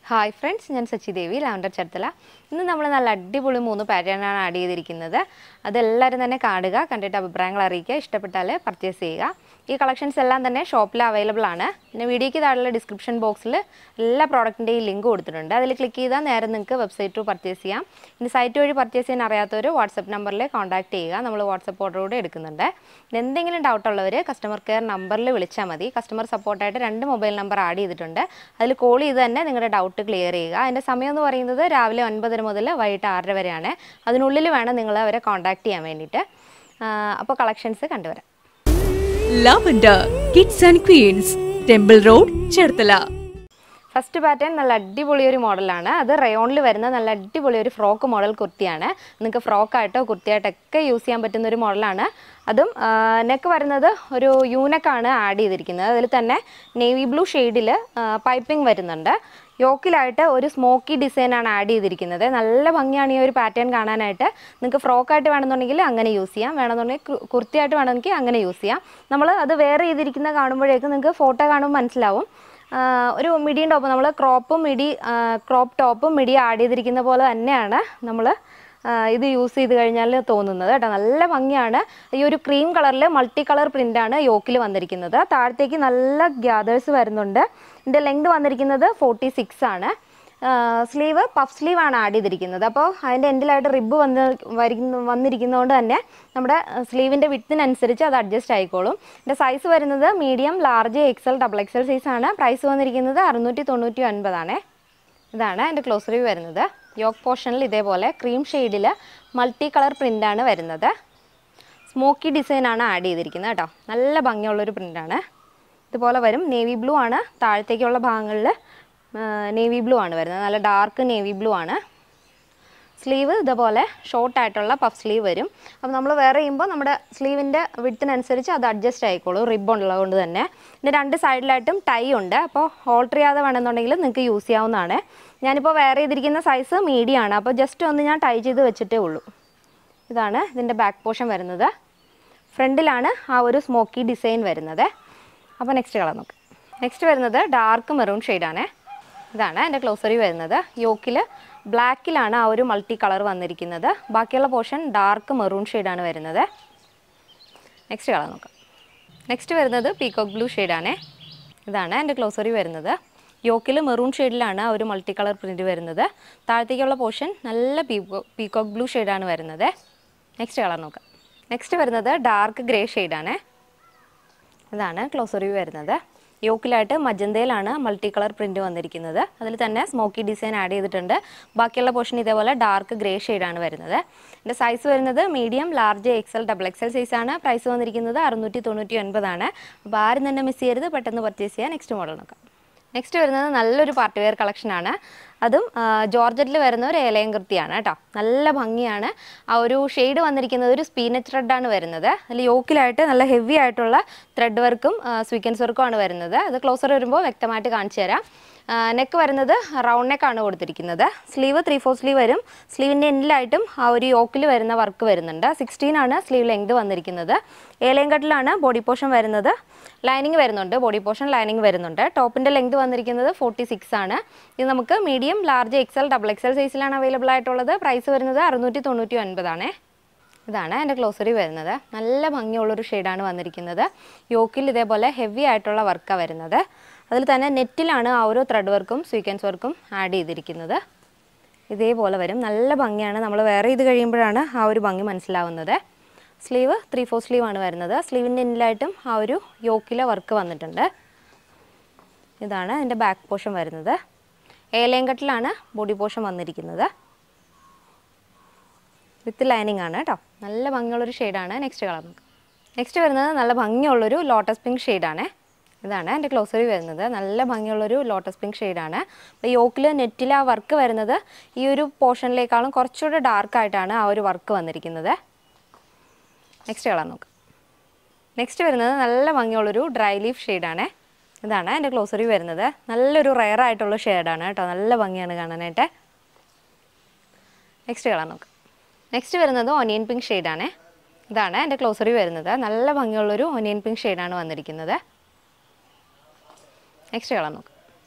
hi friends ഞാൻ സച്ചി ദേവി lavender ചർത്തല ഇന്ന് നമ്മൾ നല്ല അടിപൊളി മൂന്ന് പാറ്റേണാണ് ആഡ് ചെയ്തിരിക്കുന്നത് അതെല്ലാവരും തന്നെ കാണുക കണ്ടിട്ട് അഭിപ്രായങ്ങൾ അറിയിക്കുക ഇഷ്ടപ്പെട്ടാൽ പർച്ചേസ് ചെയ്യുക ഈ കളക്ഷൻസ് എല്ലാം തന്നെ ഷോപ്പിൽ അവൈലബിൾ ആണ് പിന്നെ വീഡിയോയ്ക്ക് താഴെയുള്ള ഡിസ്ക്രിപ്ഷൻ ബോക്സിൽ എല്ലാ പ്രോഡക്റ്റിൻ്റെയും ലിങ്ക് കൊടുത്തിട്ടുണ്ട് അതിൽ ക്ലിക്ക് ചെയ്താൽ നേരെ നിങ്ങൾക്ക് വെബ്സൈറ്റ് ത്രൂ പർച്ചേസ് ചെയ്യാം ഇനി സൈറ്റ് വഴി പർച്ചേസ് ചെയ്യാൻ അറിയാത്തവർ വാട്സപ്പ് നമ്പറിൽ കോൺടാക്ട് ചെയ്യുക നമ്മൾ വാട്സപ്പ് ഓർഡറോടെ എടുക്കുന്നുണ്ട് ഇനി എന്തെങ്കിലും ഡൗട്ട് ഉള്ളവർ കസ്റ്റമർ കെയർ നമ്പറിൽ വിളിച്ചാൽ മതി കസ്റ്റമർ സപ്പോർട്ടായിട്ട് രണ്ട് മൊബൈൽ നമ്പർ ആഡ് ചെയ്തിട്ടുണ്ട് അതിൽ കോൾ ചെയ്ത് തന്നെ നിങ്ങളുടെ ഡൗട്ട് ക്ലിയർ ചെയ്യുക അതിൻ്റെ സമയം എന്ന് പറയുന്നത് രാവിലെ ഒൻപതര മുതൽ വൈകിട്ട് ആറര വരെയാണ് അതിനുള്ളിൽ വേണം നിങ്ങൾ അവരെ കോൺടാക്ട് ചെയ്യാൻ വേണ്ടിയിട്ട് അപ്പോൾ കളക്ഷൻസ് കണ്ടുവരാം lavender kids and queens temple road Cherthala first pattern നല്ല അടിപൊളി ഒരു മോഡലാണ് അത് റയോണിൽ വരുന്ന നല്ല അടിപൊളി ഒരു ഫ്രോക്ക് മോഡൽ കുർത്തിയാണ് നിങ്ങൾക്ക് ഫ്രോക്കായിട്ടോ കുർത്തിയായിട്ടൊക്കെ യൂസ് ചെയ്യാൻ പറ്റുന്ന ഒരു മോഡലാണ് അതും നെക്ക് വരുന്നത് ഒരു യൂനക്കാണ് ആഡ് ചെയ്തിരിക്കുന്നത് അതിൽ തന്നെ നേവി ബ്ലൂ ഷെയ്ഡിൽ പൈപ്പിംഗ് വരുന്നുണ്ട് യോക്കിലായിട്ട് ഒരു സ്മോക്കി ഡിസൈനാണ് ആഡ് ചെയ്തിരിക്കുന്നത് നല്ല ഭംഗിയാണ് ഈ ഒരു പാറ്റേൺ കാണാനായിട്ട് നിങ്ങൾക്ക് ഫ്രോക്കായിട്ട് വേണമെന്നുണ്ടെങ്കിൽ അങ്ങനെ യൂസ് ചെയ്യാം വേണമെന്നുണ്ടെങ്കിൽ കു- കുർത്തിയായിട്ട് വേണമെങ്കിൽ അങ്ങനെ യൂസ് ചെയ്യാം നമ്മൾ അത് വേറെ ചെയ്തിരിക്കുന്ന കാണുമ്പോഴേക്കും നിങ്ങൾക്ക് ഫോട്ടോ കാണുമ്പോൾ മനസ്സിലാവും ആ, ഒരു മിഡിയും ടോപ്പ് നമ്മൾ ക്രോപ്പും മിഡി ക്രോപ്പ് ടോപ്പും മിഡി ആഡ് ചെയ്തിരിക്കുന്ന പോലെ തന്നെയാണ് നമ്മൾ ഇത് യൂസ് ചെയ്ത് കഴിഞ്ഞാൽ തോന്നുന്നത് കേട്ടോ നല്ല ഭംഗിയാണ് ഈ ഒരു ക്രീം കളറിൽ മൾട്ടി കളർ പ്രിൻ്റാണ് യോക്കിൽ വന്നിരിക്കുന്നത് താഴത്തേക്ക് നല്ല ഗ്യാദേഴ്സ് വരുന്നുണ്ട് ഇതിൻ്റെ ലെങ്ത് വന്നിരിക്കുന്നത് ഫോർട്ടി സിക്സ് ആണ് സ്ലീവ് പഫ് സ്ലീവ് ആണ് ആഡ് ചെയ്തിരിക്കുന്നത് അപ്പോൾ അതിൻ്റെ എൻഡിലായിട്ട് റിബ് വന്ന് വരിക്കുന്ന വന്നിരിക്കുന്നതുകൊണ്ട് തന്നെ നമ്മുടെ സ്ലീവിൻ്റെ വിട്ടിനനുസരിച്ച് അത് അഡ്ജസ്റ്റ് ആയിക്കോളും ഇതിൻ്റെ സൈസ് വരുന്നത് medium large XL double XL size ആണ് പ്രൈസ് വന്നിരിക്കുന്നത് അറുന്നൂറ്റി തൊണ്ണൂറ്റി ഒൻപതാണേ ഇതാണ് എൻ്റെ ക്ലോസ് റിവ്യൂ വരുന്നത് യോക്ക് പോർഷനിൽ ഇതേപോലെ ക്രീം ഷെയ്ഡിൽ മൾട്ടി കളർ പ്രിൻ്റാണ് വരുന്നത് സ്മോക്കി ഡിസൈനാണ് ആഡ് ചെയ്തിരിക്കുന്നത് കേട്ടോ നല്ല ഭംഗിയുള്ളൊരു പ്രിൻ്റാണ് ഇതുപോലെ വരും നേവി ബ്ലൂ ആണ് താഴത്തേക്കുള്ള ഭാഗങ്ങളിൽ നേവി ബ്ലൂ ആണ് വരുന്നത് നല്ല ഡാർക്ക് നേവി ബ്ലൂ ആണ് സ്ലീവ് ഇതുപോലെ ഷോർട്ട് ആയിട്ടുള്ള പഫ് സ്ലീവ് വരും അപ്പോൾ നമ്മൾ വേറെ ചെയ്യുമ്പോൾ നമ്മുടെ സ്ലീവിൻ്റെ വിട്ടിനനുസരിച്ച് അത് അഡ്ജസ്റ്റ് ആയിക്കോളും റിബൺ ഉള്ളതുകൊണ്ട് തന്നെ പിന്നെ രണ്ട് സൈഡിലായിട്ടും ടൈ ഉണ്ട് അപ്പോൾ ഓൾട്ടർ ചെയ്യാതെ വേണമെന്നുണ്ടെങ്കിൽ നിങ്ങൾക്ക് യൂസ് ചെയ്യാവുന്നതാണ് ഞാനിപ്പോൾ വേറെ ചെയ്തിരിക്കുന്ന സൈസ് മീഡിയം ആണ് അപ്പോൾ ജസ്റ്റ് ഒന്ന് ഞാൻ ടൈ ചെയ്ത് വെച്ചിട്ടേ ഉള്ളൂ ഇതാണ് ഇതിൻ്റെ ബാക്ക് പോർഷൻ വരുന്നത് ഫ്രണ്ടിലാണ് ആ ഒരു സ്മോക്കി ഡിസൈൻ വരുന്നത് അപ്പോൾ നെക്സ്റ്റ് കളർ നോക്കാം നെക്സ്റ്റ് വരുന്നത് ഡാർക്ക് മെറൂൺ ഷെയ്ഡാണ് ഇതാണ് എൻ്റെ ക്ലോസറി വരുന്നത് യോക്കിൽ ബ്ലാക്കിലാണ് ആ ഒരു മൾട്ടി കളർ വന്നിരിക്കുന്നത് ബാക്കിയുള്ള പോർഷൻ ഡാർക്ക് മെറൂൺ ഷെയ്ഡാണ് വരുന്നത് നെക്സ്റ്റ് കളർ നോക്കാം നെക്സ്റ്റ് വരുന്നത് പീകോക്ക് ബ്ലൂ ഷെയ്ഡാണ് ഇതാണ് എൻ്റെ ക്ലോസറി വരുന്നത് യോക്കിൽ മെറൂൺ ഷെയ്ഡിലാണ് ആ ഒരു മൾട്ടി കളർ പ്രിൻറ്റ് വരുന്നത് താഴത്തേക്കുള്ള പോർഷൻ നല്ല പീകോ പീകോക്ക് ബ്ലൂ ഷെയ്ഡാണ് വരുന്നത് നെക്സ്റ്റ് കളർ നോക്കാം നെക്സ്റ്റ് വരുന്നത് ഡാർക്ക് ഗ്രേ ഷെയ്ഡാണ് ഇതാണ് ക്ലോസ് റിവ്യൂ വരുന്നത് യോക്കിലായിട്ട് മജന്തയിലാണ് മൾട്ടി കളർ പ്രിൻറ്റ് വന്നിരിക്കുന്നത് അതിൽ തന്നെ സ്മോക്കി ഡിസൈൻ ആഡ് ചെയ്തിട്ടുണ്ട് ബാക്കിയുള്ള പോർഷൻ ഇതേപോലെ ഡാർക്ക് ഗ്രേ ഷെയ്ഡാണ് വരുന്നത് ഇതിൻ്റെ സൈസ് വരുന്നത് medium large XL double XL സൈസാണ് പ്രൈസ് വന്നിരിക്കുന്നത് അറുന്നൂറ്റി തൊണ്ണൂറ്റി ഒൻപതാണ് അപ്പോൾ ആരും തന്നെ മിസ് ചെയ്യരുത് പെട്ടെന്ന് പർച്ചേസ് ചെയ്യാൻ നെക്സ്റ്റ് മോഡൽ നോക്കാം നെക്സ്റ്റ് വരുന്നത് നല്ലൊരു പാർട്ടി വെയർ കളക്ഷനാണ് അതും ജോർജറ്റിൽ വരുന്ന ഒരു ഏലയം കൃത്തിയാണ് കേട്ടോ നല്ല ഭംഗിയാണ് ആ ഒരു ഷെയ്ഡ് വന്നിരിക്കുന്നത് ഒരു സ്പീനറ്റ് ത്രെഡാണ് വരുന്നത് അതിൽ യോക്കിലായിട്ട് നല്ല ഹെവി ആയിട്ടുള്ള ത്രെഡ് വർക്കും സ്വീക്കൻസ് വർക്കും ആണ് വരുന്നത് അത് ക്ലോസർ വരുമ്പോൾ വ്യക്തമായിട്ട് കാണിച്ചു തരാം നെക്ക് വരുന്നത് റൗണ്ട് നെക്കാണ് കൊടുത്തിരിക്കുന്നത് സ്ലീവ് ത്രീ ഫോർ സ്ലീവ് വരും സ്ലീവിൻ്റെ എൻഡിലായിട്ടും ആ ഒരു യോക്കിൽ വരുന്ന വർക്ക് വരുന്നുണ്ട് സിക്സ്റ്റീൻ ആണ് സ്ലീവ് ലെങ്ത് വന്നിരിക്കുന്നത് ഏലയും കട്ടിലാണ് ബോഡി പോർഷൻ വരുന്നത് ലൈനിങ് വരുന്നുണ്ട് ബോഡി പോർഷൻ ലൈനിങ് വരുന്നുണ്ട് ടോപ്പിൻ്റെ ലെങ്ത് വന്നിരിക്കുന്നത് ഫോർട്ടി സിക്സ് ആണ് ഇത് നമുക്ക് medium large XL double XL സൈസിലാണ് അവൈലബിൾ ആയിട്ടുള്ളത് പ്രൈസ് വരുന്നത് അറുന്നൂറ്റി തൊണ്ണൂറ്റി ഒൻപതാണേ ഇതാണ് എൻ്റെ ക്ലോസറി വരുന്നത് നല്ല ഭംഗിയുള്ളൊരു ഷെയ്ഡാണ് വന്നിരിക്കുന്നത് യോക്കിൽ ഇതേപോലെ ഹെവി ആയിട്ടുള്ള വർക്കാണ് വരുന്നത് അതിൽ തന്നെ നെറ്റിലാണ് ആ ഒരു ത്രെഡ് വർക്കും സ്വീക്കൻസ് വർക്കും ആഡ് ചെയ്തിരിക്കുന്നത് ഇതേപോലെ വരും നല്ല ഭംഗിയാണ് നമ്മൾ വേറെ ചെയ്ത് കഴിയുമ്പോഴാണ് ആ ഒരു ഭംഗി മനസ്സിലാവുന്നത് സ്ലീവ് ത്രീ ഫോർ സ്ലീവ് ആണ് വരുന്നത് സ്ലീവിൻ്റെ എൻഡിലായിട്ടും ആ ഒരു യോക്കിലെ വർക്ക് വന്നിട്ടുണ്ട് ഇതാണ് എൻ്റെ ബാക്ക് പോർഷൻ വരുന്നത് ഏലയം കട്ടിലാണ് ബോഡി പോർഷൻ വന്നിരിക്കുന്നത് വിത്ത് ലൈനിങ് ആണ് കേട്ടോ നല്ല ഭംഗിയുള്ളൊരു ഷെയ്ഡാണ് നെക്സ്റ്റ് കളർ നമുക്ക് നെക്സ്റ്റ് വരുന്നത് നല്ല ഭംഗിയുള്ളൊരു ലോട്ടസ് പിങ്ക് ഷെയ്ഡാണ് ഇതാണ് എൻ്റെ ക്ലോസറി വരുന്നത് നല്ല ഭംഗിയുള്ളൊരു ലോട്ടസ് പിങ്ക് ഷെയ്ഡാണ് അപ്പോൾ യോക്കിൽ നെറ്റിൽ ആ വർക്ക് വരുന്നത് ഈ ഒരു പോർഷനിലേക്കാളും കുറച്ചുകൂടെ ഡാർക്കായിട്ടാണ് ആ ഒരു വർക്ക് വന്നിരിക്കുന്നത് നെക്സ്റ്റ് കളർ നോക്കാം നെക്സ്റ്റ് വരുന്നത് നല്ല ഭംഗിയുള്ളൊരു ഡ്രൈ ലീഫ് ഷെയ്ഡാണ് ഇതാണ് എൻ്റെ ക്ലോസറി വരുന്നത് നല്ലൊരു റെയർ ആയിട്ടുള്ള ഷെയ്ഡാണ് കേട്ടോ നല്ല ഭംഗിയാണ് കാണാനായിട്ട് നെക്സ്റ്റ് കളർ നോക്കാം നെക്സ്റ്റ് വരുന്നത് ഒനിയൻ പിങ്ക് ഷെയ്ഡാണ് ഇതാണ് എൻ്റെ ക്ലോസറി വരുന്നത് നല്ല ഭംഗിയുള്ളൊരു ഒനിയൻ പിങ്ക് ഷെയ്ഡാണ് വന്നിരിക്കുന്നത് നെക്സ്റ്റ് കളർ നോക്കാം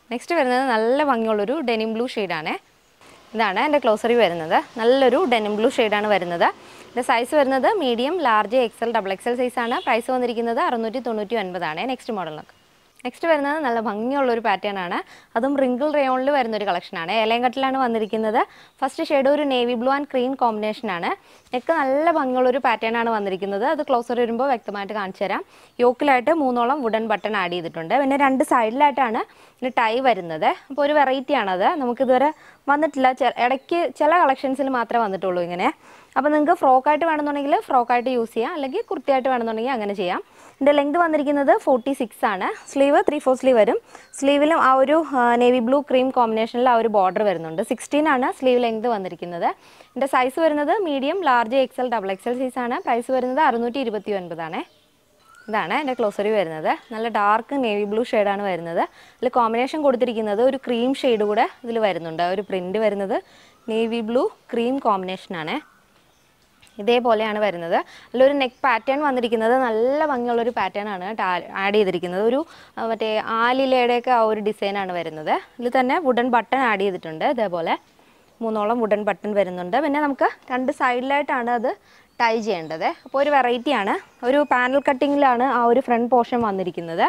നെക്സ്റ്റ് വരുന്നത് നല്ല ഭംഗിയുള്ളൊരു ഡെനിം ബ്ലൂ ഷെയ്ഡാണ് ഇതാണ് എൻ്റെ ക്ലോസറി വരുന്നത് നല്ലൊരു ഡെനിം ബ്ലൂ ഷെയ്ഡാണ് വരുന്നത് ഇതിൻ്റെ സൈസ് വരുന്നത് medium large XL double XL സൈസാണ് പ്രൈസ് വന്നിരിക്കുന്നത് അറുന്നൂറ്റി തൊണ്ണൂറ്റി ഒൻപതാണ് നെക്സ്റ്റ് മോഡലിനൊക്കെ നെക്സ്റ്റ് വരുന്നത് നല്ല ഭംഗിയുള്ള ഒരു പാറ്റേൺ ആണ് അതും റിങ്കിൾ റയോണിൽ വരുന്ന ഒരു കളക്ഷനാണ് ഏലങ്കട്ടിലാണ് വന്നിരിക്കുന്നത് ഫസ്റ്റ് ഷെയ്ഡ് ഒരു navy blue and cream combination ആണ് നെക്ക് നല്ല ഭംഗിയുള്ള ഒരു പാറ്റേൺ ആണ് വന്നിരിക്കുന്നത് അത് ക്ലോസർ വരുമ്പോൾ വ്യക്തമായിട്ട് കാണിച്ചു തരാം യോക്കിലായിട്ട് മൂന്നോളം വുഡൻ ബട്ടൺ ആഡ് ചെയ്തിട്ടുണ്ട് പിന്നെ രണ്ട് സൈഡിലായിട്ടാണ് ഇതിന് ടൈ വരുന്നത് അപ്പോൾ ഒരു വെറൈറ്റി ആണത് നമുക്കിതുവരെ വന്നിട്ടില്ല ചെ- ഇടയ്ക്ക് ചില കളക്ഷൻസിൽ മാത്രമേ വന്നിട്ടുള്ളൂ ഇങ്ങനെ അപ്പോൾ നിങ്ങൾക്ക് ഫ്രോക്കായിട്ട് വേണമെന്നുണ്ടെങ്കിൽ ഫ്രോക്കായിട്ട് യൂസ് ചെയ്യാം അല്ലെങ്കിൽ കുർത്തിയായിട്ട് വേണമെന്നുണ്ടെങ്കിൽ അങ്ങനെ ചെയ്യാം ഇതിൻ്റെ ലെങ്ത് വന്നിരിക്കുന്നത് ഫോർട്ടി സിക്സ് ആണ് സ്ലീവ് ത്രീ ഫോർ സ്ലീവ് വരും സ്ലീവിലും ആ ഒരു നേവി ബ്ലൂ ക്രീം കോമ്പിനേഷനിൽ ആ ഒരു ബോർഡർ വരുന്നുണ്ട് സിക്സ്റ്റീൻ ആണ് സ്ലീവ് ലെങ്ത് വന്നിരിക്കുന്നത് ഇതിൻ്റെ സൈസ് വരുന്നത് medium large XL double XL size ആണ് പ്രൈസ് വരുന്നത് അറുന്നൂറ്റി ഇരുപത്തി ഒൻപതാണ് ഇതാണ് എൻ്റെ ക്ലോസറി വരുന്നത് നല്ല ഡാർക്ക് നേവി ബ്ലൂ ഷെയ്ഡാണ് വരുന്നത് ഇതിൽ കോമ്പിനേഷൻ കൊടുത്തിരിക്കുന്നത് ഒരു ക്രീം ഷെയ്ഡ് കൂടെ ഇതിൽ വരുന്നുണ്ട് ആ ഒരു പ്രിൻ്റ് വരുന്നത് നേവി ബ്ലൂ ക്രീം കോമ്പിനേഷനാണ് ഇതേപോലെയാണ് വരുന്നത് അതിലൊരു നെക്ക് പാറ്റേൺ വന്നിരിക്കുന്നത് നല്ല ഭംഗിയുള്ളൊരു പാറ്റേൺ ആണ് ആഡ് ചെയ്തിരിക്കുന്നത് ഒരു ആ, മറ്റേ ആലിലയുടെയൊക്കെ ആ ഒരു ഡിസൈനാണ് വരുന്നത് ഇതിൽ തന്നെ വുഡൻ ബട്ടൺ ആഡ് ചെയ്തിട്ടുണ്ട് ഇതേപോലെ മൂന്നോളം വുഡൻ ബട്ടൺ വരുന്നുണ്ട് പിന്നെ നമുക്ക് രണ്ട് സൈഡിലായിട്ടാണ് അത് ടൈ ചെയ്യേണ്ടത് അപ്പോൾ ഒരു വെറൈറ്റി ആണ് ഒരു പാനൽ കട്ടിങ്ങിലാണ് ആ ഒരു ഫ്രണ്ട് പോർഷൻ വന്നിരിക്കുന്നത്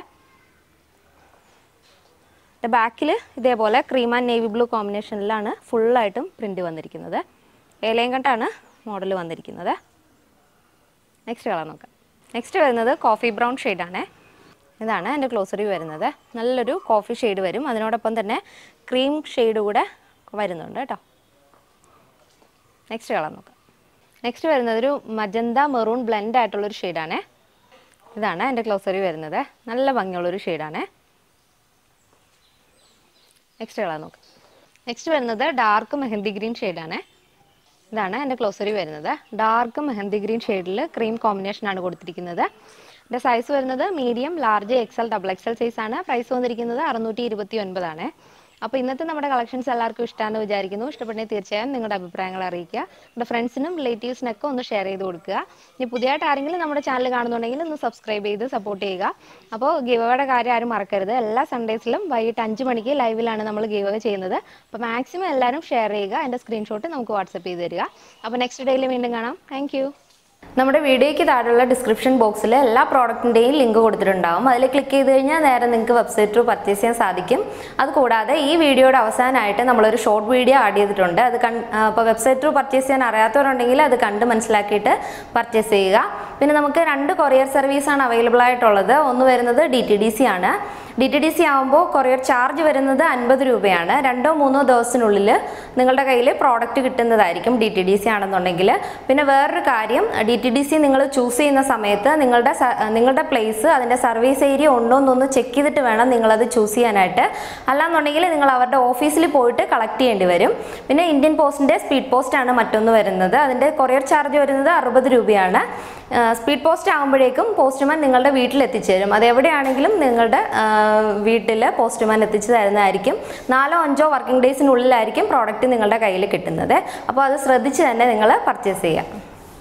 ബാക്കിൽ ഇതേപോലെ ക്രീം ആൻഡ് നേവി ബ്ലൂ കോമ്പിനേഷനിലാണ് ഫുള്ളായിട്ടും പ്രിൻ്റ് വന്നിരിക്കുന്നത് ഏലയും കണ്ടാണ് മോഡൽ വന്നിരിക്കുന്നത് നെക്സ്റ്റ് കളർ നോക്കാം നെക്സ്റ്റ് വരുന്നത് കോഫി ബ്രൗൺ ഷെയ്ഡാണ് ഇതാണ് എൻ്റെ ക്ലോസറി വരുന്നത് നല്ലൊരു കോഫി ഷെയ്ഡ് വരും അതിനോടൊപ്പം തന്നെ ക്രീം ഷെയ്ഡ് കൂടെ വരുന്നുണ്ട് കേട്ടോ നെക്സ്റ്റ് കളർ നോക്കാം നെക്സ്റ്റ് വരുന്നത് ഒരു മജന്ത മെറൂൺ ബ്ലെൻഡ് ആയിട്ടുള്ളൊരു ഷെയ്ഡാണ് ഇതാണ് എൻ്റെ ക്ലോസറി വരുന്നത് നല്ല ഭംഗിയുള്ളൊരു ഷെയ്ഡാണ് നെക്സ്റ്റ് കളർ നോക്കാം നെക്സ്റ്റ് വരുന്നത് ഡാർക്ക് മെഹന്തി ഗ്രീൻ ഷെയ്ഡാണ് ഇതാണ് എൻ്റെ ക്ലോസറി വരുന്നത് ഡാർക്ക് മെഹന്തി ഗ്രീൻ ഷെയ്ഡിൽ ക്രീം കോമ്പിനേഷനാണ് കൊടുത്തിരിക്കുന്നത് ഇതിൻ്റെ സൈസ് വരുന്നത് medium large XL double XL size ആണ് പ്രൈസ് വന്നിരിക്കുന്നത് അറുന്നൂറ്റി ഇരുപത്തി ഒൻപതാണ് അപ്പോൾ ഇന്നത്തെ നമ്മുടെ കളക്ഷൻസ് എല്ലാവർക്കും ഇഷ്ടമാണെന്ന് വിചാരിക്കുന്നു ഇഷ്ടപ്പെട്ടെങ്കിൽ തീർച്ചയായും നിങ്ങളുടെ അഭിപ്രായങ്ങൾ അറിയിക്കുക നിങ്ങളുടെ ഫ്രണ്ട്സിനും റിലേറ്റീവ്സിനൊക്കെ ഒന്ന് ഷെയർ ചെയ്ത് കൊടുക്കുക ഇനി പുതിയതായിട്ട് ആരെങ്കിലും നമ്മുടെ ചാനൽ കാണുന്നുണ്ടെങ്കിൽ ഒന്ന് സബ്സ്ക്രൈബ് ചെയ്ത് സപ്പോർട്ട് ചെയ്യുക അപ്പോൾ ഗിവ് അവയുടെ കാര്യം ആരും മറക്കരുത് എല്ലാ സൺഡേസിലും വൈകിട്ട് അഞ്ച് മണിക്ക് ലൈവിലാണ് നമ്മൾ ഗിവ് അവ ചെയ്യുന്നത് അപ്പോൾ മാക്സിമം എല്ലാവരും ഷെയർ ചെയ്യുക അതിൻ്റെ സ്ക്രീൻഷോട്ട് നമുക്ക് വാട്സപ്പ് ചെയ്ത് തരിക അപ്പോൾ നെക്സ്റ്റ് ഡേയിൽ വീണ്ടും കാണാം താങ്ക് നമ്മുടെ വീഡിയോയ്ക്ക് താഴെയുള്ള ഡിസ്ക്രിപ്ഷൻ ബോക്സിൽ എല്ലാ പ്രോഡക്റ്റിൻ്റെയും ലിങ്ക് കൊടുത്തിട്ടുണ്ടാവും അതിൽ ക്ലിക്ക് ചെയ്ത് കഴിഞ്ഞാൽ നേരെ നിങ്ങൾക്ക് വെബ്സൈറ്റ് ത്രൂ പർച്ചേസ് ചെയ്യാൻ സാധിക്കും അതുകൂടാതെ ഈ വീഡിയോയുടെ അവസാനമായിട്ട് നമ്മളൊരു ഷോർട്ട് വീഡിയോ ആഡ് ചെയ്തിട്ടുണ്ട് അത് കൺ അപ്പോൾ വെബ്സൈറ്റ് ത്രൂ പർച്ചേസ് ചെയ്യാൻ അറിയാത്തവരുണ്ടെങ്കിൽ അത് കണ്ട് മനസ്സിലാക്കിയിട്ട് പർച്ചേസ് ചെയ്യുക പിന്നെ നമുക്ക് രണ്ട് കൊറിയർ സർവീസാണ് അവൈലബിൾ ആയിട്ടുള്ളത് ഒന്ന് വരുന്നത് ഡി ടി ഡി സി ആണ് ഡി ടി ഡി സി ആകുമ്പോൾ കൊറിയർ ചാർജ് വരുന്നത് അൻപത് രൂപയാണ് രണ്ടോ മൂന്നോ ദിവസത്തിനുള്ളിൽ നിങ്ങളുടെ കയ്യിൽ പ്രോഡക്റ്റ് കിട്ടുന്നതായിരിക്കും ഡി ടി ഡി സി ആണെന്നുണ്ടെങ്കിൽ പിന്നെ വേറൊരു കാര്യം ഡി ടി ഡി സി നിങ്ങൾ ചൂസ് ചെയ്യുന്ന സമയത്ത് നിങ്ങളുടെ സ- നിങ്ങളുടെ പ്ലേസ് അതിൻ്റെ സർവീസ് ഏരിയ ഉണ്ടോ എന്നൊന്ന് ചെക്ക് ചെയ്തിട്ട് വേണം നിങ്ങളത് ചൂസ് ചെയ്യാനായിട്ട് അല്ലാന്നുണ്ടെങ്കിൽ നിങ്ങൾ അവരുടെ ഓഫീസിൽ പോയിട്ട് കളക്ട് ചെയ്യേണ്ടി വരും പിന്നെ ഇന്ത്യൻ പോസ്റ്റിൻ്റെ സ്പീഡ് പോസ്റ്റ് ആണ് മറ്റൊന്ന് വരുന്നത് അതിൻ്റെ കൊറിയർ ചാർജ് വരുന്നത് അറുപത് രൂപയാണ് സ്പീഡ് പോസ്റ്റ് ആകുമ്പോഴേക്കും പോസ്റ്റ്മാൻ നിങ്ങളുടെ വീട്ടിൽ എത്തിച്ചേരും അത് എവിടെയാണെങ്കിലും നിങ്ങളുടെ വീട്ടിൽ പോസ്റ്റ്മാൻ എത്തിച്ചു തരുന്നതായിരിക്കും നാലോ അഞ്ചോ വർക്കിംഗ് ഡേയ്സിനുള്ളിലായിരിക്കും പ്രോഡക്റ്റ് നിങ്ങളുടെ കയ്യിൽ കിട്ടുന്നത് അപ്പോൾ അത് ശ്രദ്ധിച്ച് തന്നെ നിങ്ങൾ പർച്ചേസ് ചെയ്യുക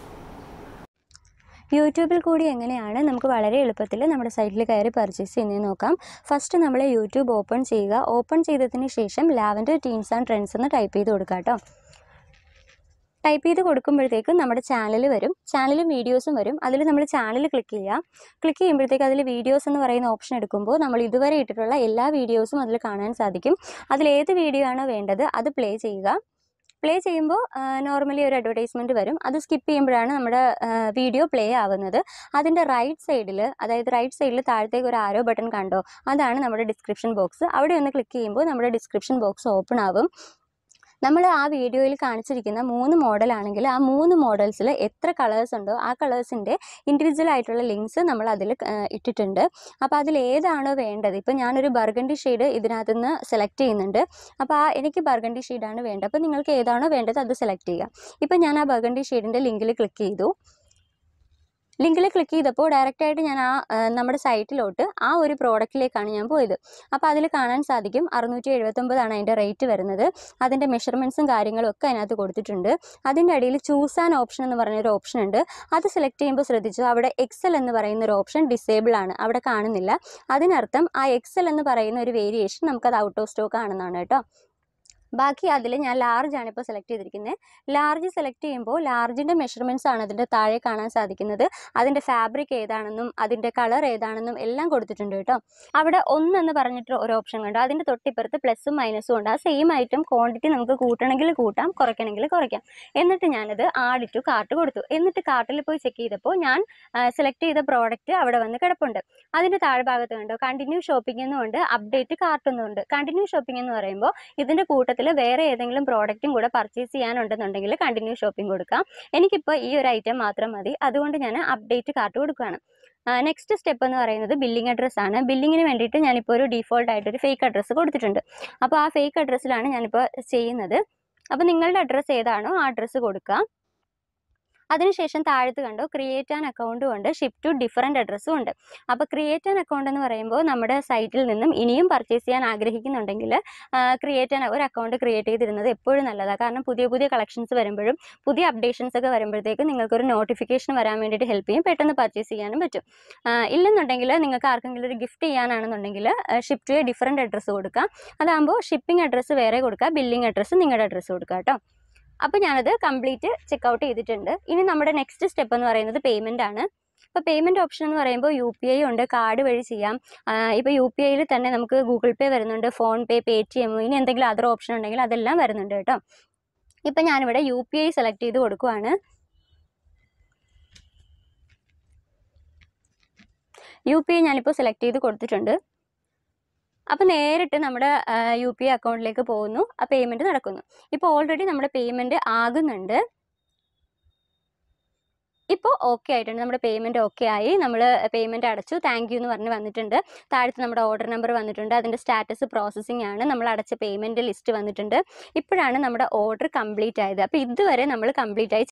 യൂട്യൂബിൽ കൂടി എങ്ങനെയാണ് നമുക്ക് വളരെ എളുപ്പത്തിൽ നമ്മുടെ സൈറ്റിൽ കയറി പർച്ചേസ് ചെയ്യുന്നത് നോക്കാം ഫസ്റ്റ് നമ്മൾ യൂട്യൂബ് ഓപ്പൺ ചെയ്യുക ഓപ്പൺ ചെയ്തതിന് ശേഷം ലാവൻഡർ ടീംസ് ആൻഡ് ട്രെൻഡ്സ് എന്ന് ടൈപ്പ് ചെയ്ത് കൊടുക്കുക കേട്ടോ ടൈപ്പ് ചെയ്ത് കൊടുക്കുമ്പോഴത്തേക്കും നമ്മുടെ ചാനൽ വരും ചാനലും വീഡിയോസും വരും അതിൽ നമ്മൾ ചാനൽ ക്ലിക്ക് ചെയ്യുക ക്ലിക്ക് ചെയ്യുമ്പോഴത്തേക്ക് അതിൽ വീഡിയോസ് എന്ന് പറയുന്ന ഓപ്ഷൻ എടുക്കുമ്പോൾ നമ്മൾ ഇതുവരെ ഇട്ടിട്ടുള്ള എല്ലാ വീഡിയോസും അതിൽ കാണാൻ സാധിക്കും അതിൽ ഏത് വീഡിയോ ആണോ വേണ്ടത് അത് പ്ലേ ചെയ്യുക പ്ലേ ചെയ്യുമ്പോൾ നോർമലി ഒരു അഡ്വർടൈസ്മെൻറ്റ് വരും അത് സ്കിപ്പ് ചെയ്യുമ്പോഴാണ് നമ്മുടെ വീഡിയോ പ്ലേ ആവുന്നത് അതിൻ്റെ റൈറ്റ് സൈഡിൽ അതായത് റൈറ്റ് സൈഡിൽ താഴത്തേക്ക് ഒരു ആരോ ബട്ടൺ കണ്ടോ അതാണ് നമ്മുടെ ഡിസ്ക്രിപ്ഷൻ ബോക്സ് അവിടെ ഒന്ന് ക്ലിക്ക് ചെയ്യുമ്പോൾ നമ്മുടെ ഡിസ്ക്രിപ്ഷൻ ബോക്സ് ഓപ്പൺ ആവും നമ്മൾ ആ വീഡിയോയിൽ കാണിച്ചിരിക്കുന്ന മൂന്ന് മോഡലാണെങ്കിൽ ആ മൂന്ന് മോഡൽസിൽ എത്ര കളേഴ്സ് ഉണ്ടോ ആ കളേഴ്സിൻ്റെ ഇൻഡിവിജ്വൽ ആയിട്ടുള്ള ലിങ്ക്സ് നമ്മൾ അതിൽ ഇട്ടിട്ടുണ്ട് അപ്പോൾ അതിൽ ഏതാണോ വേണ്ടത് ഇപ്പോൾ ഞാനൊരു ബർഗണ്ടി ഷെയ്ഡ് ഇതിനകത്ത് നിന്ന് സെലക്ട് ചെയ്യുന്നുണ്ട് അപ്പോൾ ആ എനിക്ക് ബർഗണ്ടി ഷെയ്ഡാണ് വേണ്ടത് അപ്പോൾ നിങ്ങൾക്ക് ഏതാണോ വേണ്ടത് അത് സെലക്ട് ചെയ്യുക ഇപ്പോൾ ഞാൻ ആ ബർഗണ്ടി ഷെയ്ഡിൻ്റെ ലിങ്കിൽ ക്ലിക്ക് ചെയ്തു ലിങ്കിൽ ക്ലിക്ക് ചെയ്തപ്പോൾ ഡയറക്റ്റായിട്ട് ഞാൻ ആ ആ, നമ്മുടെ സൈറ്റിലോട്ട് ആ ഒരു പ്രോഡക്റ്റിലേക്കാണ് ഞാൻ പോയത് അപ്പോൾ അതിൽ കാണാൻ സാധിക്കും അറുന്നൂറ്റി എഴുപത്തൊമ്പതാണ് അതിൻ്റെ റേറ്റ് വരുന്നത് അതിൻ്റെ മെഷർമെൻറ്റ്സും കാര്യങ്ങളും ഒക്കെ അതിനകത്ത് കൊടുത്തിട്ടുണ്ട് അതിൻ്റെ അടിയിൽ ചൂസ് ആൻ ഓപ്ഷൻ എന്ന് പറഞ്ഞൊരു ഓപ്ഷൻ ഉണ്ട് അത് സെലക്ട് ചെയ്യുമ്പോൾ ശ്രദ്ധിച്ചു അവിടെ എക്സൽ എന്ന് പറയുന്ന ഒരു ഓപ്ഷൻ ഡിസേബിൾ ആണ് അവിടെ കാണുന്നില്ല അതിനർത്ഥം ആ എക്സൽ എന്ന് പറയുന്ന ഒരു വേരിയേഷൻ നമുക്കത് ഔട്ട് ഓഫ് സ്റ്റോക്ക് ആണെന്നാണ് കേട്ടോ ബാക്കി അതിൽ ഞാൻ ലാർജ് ആണ് ഇപ്പോൾ സെലക്ട് ചെയ്തിരിക്കുന്നത് ലാർജ് സെലക്ട് ചെയ്യുമ്പോൾ ലാർജിൻ്റെ മെഷർമെൻറ്റ്സ് ആണ് അതിൻ്റെ താഴെ കാണാൻ സാധിക്കുന്നത് അതിൻ്റെ ഫാബ്രിക് ഏതാണെന്നും അതിൻ്റെ കളർ ഏതാണെന്നും എല്ലാം കൊടുത്തിട്ടുണ്ട് കേട്ടോ അവിടെ ഒന്ന് എന്ന് പറഞ്ഞിട്ട് ഒരു ഓപ്ഷൻ കണ്ടു അതിൻ്റെ തൊട്ടിപ്പുറത്ത് പ്ലസും മൈനസും ഉണ്ട് ആ സെയിം ഐറ്റം ക്വാണ്ടിറ്റി നമുക്ക് കൂട്ടണമെങ്കിൽ കൂട്ടാം കുറയ്ക്കണമെങ്കിൽ കുറയ്ക്കാം എന്നിട്ട് ഞാനത് ആഡ് ടു കാർട്ട് കൊടുത്തു എന്നിട്ട് കാർട്ടിൽ പോയി ചെക്ക് ചെയ്തപ്പോൾ ഞാൻ സെലക്ട് ചെയ്ത പ്രോഡക്റ്റ് അവിടെ വന്ന് കിടപ്പുണ്ട് അതിൻ്റെ താഴ്ഭാഗത്ത് കണ്ടോ കണ്ടിന്യൂ ഷോപ്പിംഗ് എന്നുണ്ട് അപ്ഡേറ്റ് കാർട്ട് എന്നുണ്ട് കണ്ടിന്യൂ ഷോപ്പിംഗ് എന്ന് പറയുമ്പോൾ ഇതിൻ്റെ കൂട്ടത്തിൽ വേറെ ഏതെങ്കിലും പ്രോഡക്റ്റും കൂടെ പർച്ചേസ് ചെയ്യാനുണ്ടെന്നുണ്ടെങ്കിൽ കണ്ടിന്യൂ ഷോപ്പിംഗ് കൊടുക്കാം എനിക്കിപ്പോൾ ഈ ഒരു ഐറ്റം മാത്രം മതി അതുകൊണ്ട് ഞാൻ അപ്ഡേറ്റ് കാർട്ട് കൊടുക്കുകയാണ് നെക്സ്റ്റ് സ്റ്റെപ്പ് എന്ന് പറയുന്നത് ബില്ലിംഗ് അഡ്രസ്സ് ആണ് ബില്ലിങ്ങിന് വേണ്ടിയിട്ട് ഞാനിപ്പോൾ ഒരു ഡീഫോൾട്ട് ആയിട്ട് ഒരു ഫേക്ക് അഡ്രസ്സ് കൊടുത്തിട്ടുണ്ട് അപ്പോൾ ആ ഫേക്ക് അഡ്രസ്സിലാണ് ഞാനിപ്പോൾ ചെയ്യുന്നത് അപ്പോൾ നിങ്ങളുടെ അഡ്രസ്സ് ഏതാണോ ആ അഡ്രസ്സ് കൊടുക്കുക അതിനുശേഷം താഴത്ത് കണ്ടോ ക്രിയേറ്റ് ആൻ അക്കൗണ്ടും ഉണ്ട് ഷിപ്പ് ടു ഡിഫറെൻറ്റ് അഡ്രസ്സും ഉണ്ട് അപ്പോൾ ക്രിയേറ്റ് ആൻ അക്കൗണ്ട് എന്ന് പറയുമ്പോൾ നമ്മുടെ സൈറ്റിൽ നിന്നും ഇനിയും പർച്ചേസ് ചെയ്യാൻ ആഗ്രഹിക്കുന്നുണ്ടെങ്കിൽ ക്രിയേറ്റ് ആൻ ഒരു അക്കൗണ്ട് ക്രിയേറ്റ് ചെയ്തിരുന്നത് എപ്പോഴും നല്ലതാണ് കാരണം പുതിയ പുതിയ കളക്ഷൻസ് വരുമ്പോഴും പുതിയ അപ്ഡേഷൻസ് ഒക്കെ വരുമ്പോഴത്തേക്കും നിങ്ങൾക്കൊരു നോട്ടിഫിക്കേഷൻ വരാൻ വേണ്ടിയിട്ട് ഹെൽപ്പ് ചെയ്യും പെട്ടെന്ന് പർച്ചേസ് ചെയ്യാനും പറ്റും ആ, ഇല്ലെന്നുണ്ടെങ്കിൽ നിങ്ങൾക്ക് ആർക്കെങ്കിലും ഒരു ഗിഫ്റ്റ് ചെയ്യാനാണെന്നുണ്ടെങ്കിൽ ship to a different address കൊടുക്കാം അതാകുമ്പോൾ ഷിപ്പിംഗ് അഡ്രസ്സ് വേറെ കൊടുക്കുക ബില്ലിംഗ് അഡ്രസ്സ് നിങ്ങളുടെ അഡ്രസ്സ് കൊടുക്കുക കേട്ടോ അപ്പോൾ ഞാനത് കംപ്ലീറ്റ് ചെക്കൗട്ട് ചെയ്തിട്ടുണ്ട് ഇനി നമ്മുടെ നെക്സ്റ്റ് സ്റ്റെപ്പ് എന്ന് പറയുന്നത് പേയ്മെൻ്റ് ആണ് ഇപ്പോൾ പേയ്മെൻറ്റ് ഓപ്ഷൻ എന്ന് പറയുമ്പോൾ യു പി ഐ ഉണ്ട് കാർഡ് വഴി ചെയ്യാം ഇപ്പോൾ യു പി ഐയിൽ തന്നെ നമുക്ക് ഗൂഗിൾ പേ വരുന്നുണ്ട് phone pay Paytm ഇനി എന്തെങ്കിലും അതർ ഓപ്ഷൻ ഉണ്ടെങ്കിൽ അതെല്ലാം വരുന്നുണ്ട് കേട്ടോ ഇപ്പം ഞാനിവിടെ യു പി ഐ സെലക്ട് ചെയ്ത് കൊടുക്കുവാണ് യു പി ഐ ഞാനിപ്പോൾ സെലക്ട് ചെയ്ത് കൊടുത്തിട്ടുണ്ട് അപ്പോൾ നേരിട്ട് നമ്മുടെ യു പി ഐ അക്കൗണ്ടിലേക്ക് പോകുന്നു ആ പേയ്മെൻറ്റ് നടക്കുന്നു ഇപ്പോൾ ഓൾറെഡി നമ്മുടെ പേയ്മെൻറ്റ് ആകുന്നുണ്ട് ഇപ്പോൾ ഓക്കെ ആയിട്ടുണ്ട് നമ്മുടെ പേയ്മെൻറ്റ് ഓക്കെ ആയി നമ്മൾ പേയ്മെൻറ്റ് അടച്ചു താങ്ക് യു എന്ന് പറഞ്ഞ് വന്നിട്ടുണ്ട് താഴത്ത് നമ്മുടെ ഓർഡർ നമ്പർ വന്നിട്ടുണ്ട് അതിൻ്റെ സ്റ്റാറ്റസ് പ്രോസസ്സിംഗ് ആണ് നമ്മൾ അടച്ച പേയ്മെൻറ്റ് ലിസ്റ്റ് വന്നിട്ടുണ്ട് ഇപ്പോഴാണ് നമ്മുടെ ഓർഡർ കംപ്ലീറ്റ് ആയത് അപ്പോൾ ഇതുവരെ നമ്മൾ കംപ്ലീറ്റ് ആയി